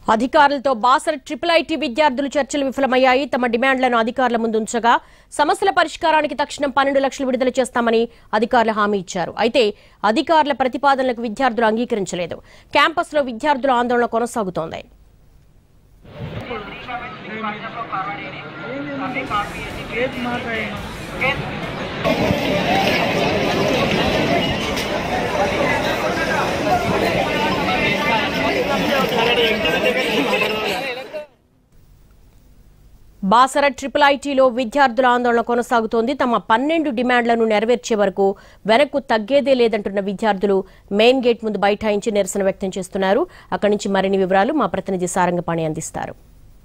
అధికారులతో Basara triple IT విద్యార్థులు చర్చలు విఫలమయ్యాయి తమ డిమాండ్లను అధికారుల ముందు ఉంచగా సమస్యల పరిష్కారానికి తక్షణం పన్నెండు లక్షలు విడుదల చేస్తామని అధికారులు హామీ ఇచ్చారు అయితే అధికారుల ప్రతిపాదనలకు విద్యార్థులు అంగీకరించలేదు క్యాంపస్లో విద్యార్థుల ఆందోళన కొనసాగుతోంది బాసర ట్రిపుల్ ఐటీలో విద్యార్థుల ఆందోళన కొనసాగుతోంది తమ పన్నెండు డిమాండ్లను నెరవేర్చే వరకు వెనక్కు తగ్గేదే లేదంటున్న విద్యార్థులు మెయిన్ గేట్ ముందు బైఠాయించి నిరసన వ్యక్తం చేస్తున్నారు అక్కడి నుంచి మరిన్ని వివరాలు మా ప్రతినిధి సారంగపాణి అందిస్తారు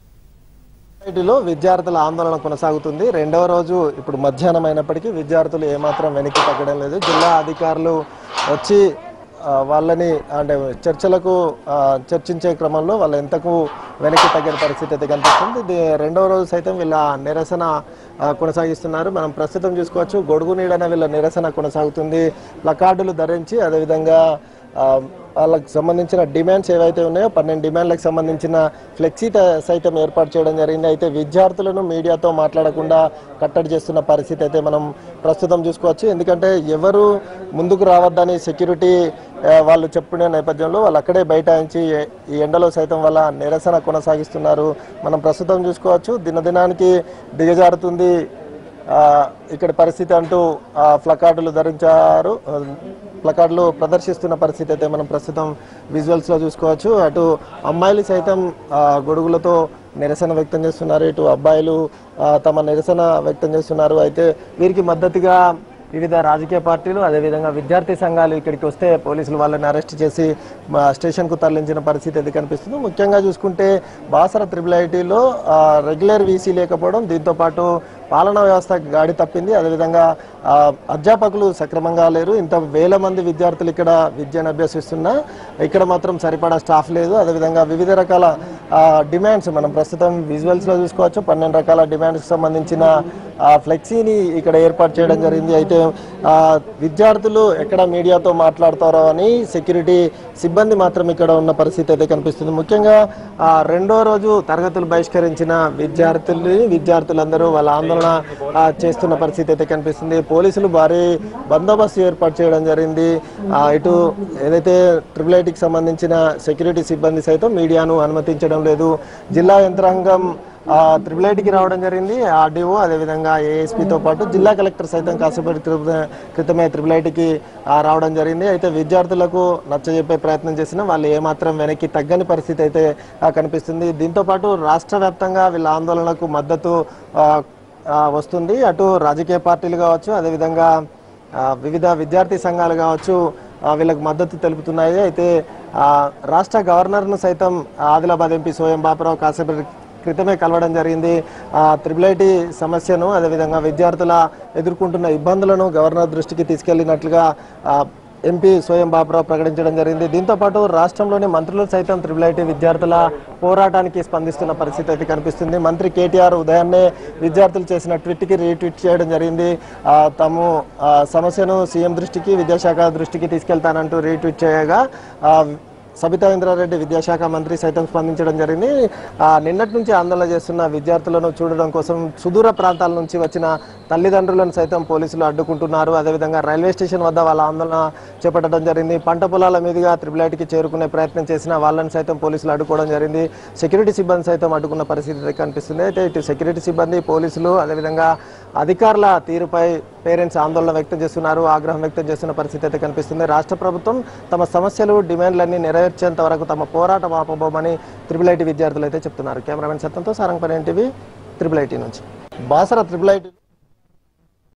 సొసైటీలో విద్యార్థుల ఆందోళన కొనసాగుతుంది రెండవ రోజు ఇప్పుడు మధ్యాహ్నం అయినప్పటికీ విద్యార్థులు ఏమాత్రం వెనక్కి తగ్గడం లేదు జిల్లా అధికారులు వచ్చి ఆ, వాళ్ళని అంటే చర్చలకు ఆ, చర్చించే క్రమంలో వాళ్ళు ఎంతకు వెనక్కి తగ్గిన పరిస్థితి అయితే కనిపిస్తుంది ఇది రెండవ రోజు సైతం వీళ్ళ నిరసన ఆ, కొనసాగిస్తున్నారు మనం ప్రస్తుతం చూసుకోవచ్చు గొడుగు నీడన వీళ్ళ నిరసన కొనసాగుతుంది ప్లకార్డులు ధరించి అదేవిధంగా ఆ, వాళ్ళకి సంబంధించిన డిమాండ్స్ ఏవైతే ఉన్నాయో పన్నెండు డిమాండ్లకు సంబంధించిన ఫ్లెక్సీ ట- సైతం ఏర్పాటు చేయడం జరిగింది అయితే విద్యార్థులను మీడియాతో మాట్లాడకుండా కట్టడి చేస్తున్న పరిస్థితి అయితే మనం ప్రస్తుతం చూసుకోవచ్చు ఎందుకంటే ఎవరు ముందుకు రావద్దని సెక్యూరిటీ ఆ, వాళ్ళు చెప్పుకునే నేపథ్యంలో వాళ్ళు అక్కడే బైఠాయించి ఈ ఎండలో సైతం వాళ్ళ నిరసన కొనసాగిస్తున్నారు మనం ప్రస్తుతం చూసుకోవచ్చు దినదినానికి దిగజారుతుంది ఆ, ఇక్కడ పరిస్థితి అంటూ ఆ, ప్లకార్డులు ధరించారు ఆ, ప్లకార్డులు ప్రదర్శిస్తున్న పరిస్థితి అయితే మనం ప్రస్తుతం విజువల్స్ లో చూసుకోవచ్చు అటు అమ్మాయిలు సైతం ఆ, గొడుగులతో నిరసన వ్యక్తం చేస్తున్నారు ఇటు అబ్బాయిలు ఆ, తమ నిరసన వ్యక్తం చేస్తున్నారు అయితే వీరికి మద్దతుగా వివిధ రాజకీయ పార్టీలు అదేవిధంగా విద్యార్థి సంఘాలు ఇక్కడికి వస్తే పోలీసులు వాళ్ళని అరెస్ట్ చేసి మా స్టేషన్కు తరలించిన పరిస్థితి అయితే కనిపిస్తుంది ముఖ్యంగా చూసుకుంటే బాసర త్రిబుల్ ఐటీలో రెగ్యులర్ వీసీ లేకపోవడం దీంతో పాటు పాలనా వ్యవస్థ గాడి తప్పింది అదేవిధంగా ఆ, అధ్యాపకులు సక్రమంగా లేరు ఇంత వేల మంది విద్యార్థులు ఇక్కడ విద్యను అభ్యసిస్తున్నా ఇక్కడ మాత్రం సరిపడా స్టాఫ్ లేదు అదేవిధంగా వివిధ రకాల ఆ, డిమాండ్స్ మనం ప్రస్తుతం విజువల్స్ లో చూసుకోవచ్చు పన్నెండు రకాల డిమాండ్స్ సంబంధించిన ఆ, ఫ్లెక్సీని ఇక్కడ ఏర్పాటు చేయడం జరిగింది అయితే ఆ, విద్యార్థులు ఎక్కడ మీడియాతో మాట్లాడతారో అని సెక్యూరిటీ సిబ్బంది మాత్రం ఇక్కడ ఉన్న పరిస్థితి అయితే కనిపిస్తుంది ముఖ్యంగా ఆ, రెండో రోజు తరగతులు బహిష్కరించిన విద్యార్థులు విద్యార్థులందరూ వాళ్ళ ఆందోళన ఆ, చేస్తున్న పరిస్థితి అయితే కనిపిస్తుంది పోలీసులు భారీ బందోబస్తు ఏర్పాటు చేయడం జరిగింది ఆ, ఇటు ఏదైతే ట్రిపుల్ ఐటీకి సంబంధించిన సెక్యూరిటీ సిబ్బంది సైతం మీడియాను అనుమతించడం లేదు జిల్లా యంత్రాంగం త్రిబుల్ ఐటీకి రావడం జరిగింది ఆర్డీఓ అదేవిధంగా ఏఎస్పీతో పాటు జిల్లా కలెక్టర్ సైతం కాసేపటి క్రిత- క్రితమే త్రిబుల్ ఐటీకి రావడం జరిగింది అయితే విద్యార్థులకు నచ్చజెప్పే ప్రయత్నం చేసినా వాళ్ళు ఏమాత్రం వెనక్కి తగ్గని పరిస్థితి అయితే ఆ, కనిపిస్తుంది దీంతో పాటు రాష్ట్ర వ్యాప్తంగా వీళ్ళ ఆందోళనకు మద్దతు ఆ, ఆ, వస్తుంది అటు రాజకీయ పార్టీలు కావచ్చు అదేవిధంగా ఆ, వివిధ విద్యార్థి సంఘాలు కావచ్చు ఆ, వీళ్ళకి మద్దతు తెలుపుతున్నాయి అయితే ఆ, రాష్ట్ర గవర్నర్ను సైతం ఆదిలాబాద్ ఎంపీ సోయం బాపురావు కాసేపటి క్రితమే కలవడం జరిగింది ఆ త్రిబుల్ ఐటీ సమస్యను అదేవిధంగా విద్యార్థుల ఎదుర్కొంటున్న ఇబ్బందులను గవర్నర్ దృష్టికి తీసుకెళ్లినట్లుగా ఆ, ఎంపీ స్వయం బాబురావు ప్రకటించడం జరిగింది దీంతో పాటు రాష్ట్రంలోని మంత్రులు సైతం త్రిబుల్ ఐటీ విద్యార్థుల పోరాటానికి స్పందిస్తున్న పరిస్థితి అయితే కనిపిస్తుంది మంత్రి కేటీఆర్ ఉదయాన్నే విద్యార్థులు చేసిన ట్వీట్కి రీట్వీట్ చేయడం జరిగింది ఆ, తాము ఆ, సమస్యను సీఎం దృష్టికి విద్యాశాఖ దృష్టికి తీసుకెళ్తానంటూ రీట్వీట్ చేయగా ఆ, సబితా ఇంద్రారెడ్డి విద్యాశాఖ మంత్రి సైతం స్పందించడం జరిగింది ఆ, నిన్నటి నుంచి ఆందోళన చేస్తున్న విద్యార్థులను చూడడం కోసం సుదూర ప్రాంతాల నుంచి వచ్చిన తల్లిదండ్రులను సైతం పోలీసులు అడ్డుకుంటున్నారు అదేవిధంగా రైల్వే స్టేషన్ వద్ద వాళ్ళ ఆందోళన చేపట్టడం జరిగింది పంట పొలాల మీదుగా త్రిబుల్ ఐటీకి చేరుకునే ప్రయత్నం చేసిన వాళ్ళని సైతం పోలీసులు అడ్డుకోవడం జరిగింది సెక్యూరిటీ సిబ్బంది సైతం అడ్డుకున్న పరిస్థితి అయితే కనిపిస్తుంది అయితే ఇటు సెక్యూరిటీ సిబ్బంది పోలీసులు అదేవిధంగా అధికారుల తీరుపై పేరెంట్స్ ఆందోళన వ్యక్తం చేస్తున్నారు ఆగ్రహం వ్యక్తం చేస్తున్న పరిస్థితి అయితే కనిపిస్తుంది రాష్ట్ర ప్రభుత్వం తమ సమస్యలు డిమాండ్లన్నీ నెరవేర్చేంత వరకు తమ పోరాటం ఆపబోమని త్రిబుల్ ఐటీ విద్యార్థులు అయితే చెప్తున్నారు కెమెరామెన్ సత్యంతో సారంగపల్లి టీవీ త్రిబుల్ ఐటీ నుంచి బాసర త్రిబుల్ ఐటీ